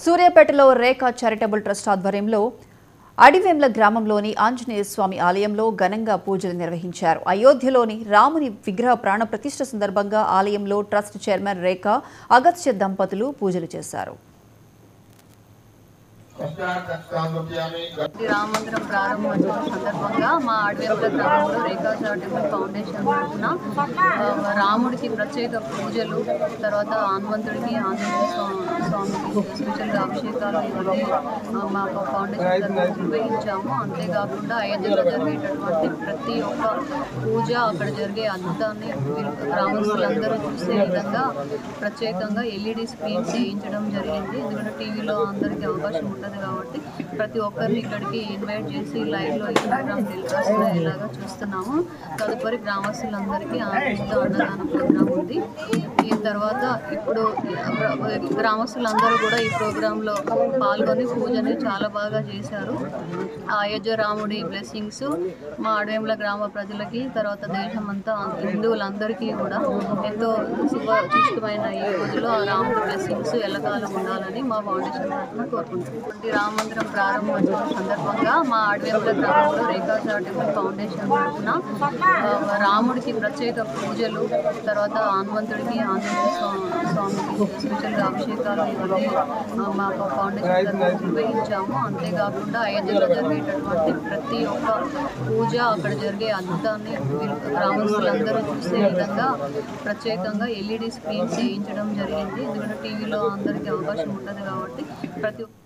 సూర్యాపేటలో రేఖా charitable trust ఆధ్వర్యంలో అడివేంల గ్రామంలోని ఆంజనేయ స్వామి ఆలయంలో ఘనంగా పూజలు నిర్వహించారు అయోధ్యలోని రాముని విగ్రహ ప్రాణ ప్రతిష్ఠ సందర్భంగా ఆలయంలో ట్రస్ట్ చైర్మన్ రేఖ అగత్య దంపతులు పూజలు చేశారు ఈ రామ మందిరం ప్రారంభోత్సవం సందర్భంగా మా అడవేపల గ్రామంలో రేఖా చారిటబుల్ ఫౌండేషన్ తరఫున ఆ, రాముడికి ప్రత్యేక పూజలు తర్వాత హనుమంతుడికి ఆంజనేయ స్వా- స్వామికి స్పెషల్గా అభిషేకాలు ఇవన్నీ ఆ, మా ఫౌండేషన్ తరఫున నిర్వహించాము అంతేకాకుండా అయోధ్యలో జరిగేటటువంటి ప్రతి ఒక్క పూజ అక్కడ జరిగే అద్భుతాన్ని వీళ్ళు గ్రామస్తులందరూ చూసే విధంగా ప్రత్యేకంగా ఎల్ఈడి స్క్రీన్స్ వేయించడం జరిగింది ఎందుకంటే టీవీలో అందరికీ అవకాశం ఉంటుంది కాబట్టి ప్రతి ఒక్కరిని ఇక్కడికి ఇన్వైట్ చేసి లైవ్లో ఈ ప్రోగ్రామ్ టెలికాస్ట్ అయ్యేలాగా చూస్తున్నాము తదుపరి గ్రామస్తులందరికీ ఆనంద అన్నదాన ప్రోగ్రామ్ ఉంది ఈ తర్వాత ఇప్పుడు గ్రామస్తులందరూ కూడా ఈ ప్రోగ్రాంలో పాల్గొని పూజని చాలా బాగా చేశారు ఆ అయోధ్య రాముడి బ్లెస్సింగ్స్ మా అడవేంల గ్రామ ప్రజలకి తర్వాత దేశమంతా హిందువులందరికీ కూడా ఎంతో శుభ సూచితమైన ఈ రోజులో ఆ రాముడి బ్లెస్సింగ్స్ ఎల్లకాలం ఉండాలని మా ఫౌండేషన్ తరఫున కోరుకుంటున్నాం ఈ రామ మందిరం ప్రారంభోత్సవం సందర్భంగా మా అడవేంల గ్రామంలో రేఖా చారిటబుల్ ఫౌండేషన్ తరఫున ఆ, రాముడికి ప్రత్యేక పూజలు తర్వాత హనుమంతుడికి ఆంజనేయ స్వా- స్వామికి స్పెషల్గా అభిషేకాలు ఇవన్నీ ఆ, మా ఫౌండేషన్ తరఫున నిర్వహించాము అంతేకాకుండా అయోధ్యలో జరిగేటటువంటి ప్రతి ఒక్క పూజ అక్కడ జరిగే అద్భుతాన్ని వీళ్ళు గ్రామస్తులందరూ చూసే విధంగా ప్రత్యేకంగా ఎల్ఈడి స్క్రీన్స్ వేయించడం జరిగింది ఎందుకంటే టీవీలో అందరికీ అవకాశం ఉంటుంది కాబట్టి ప్రతి ఒక్క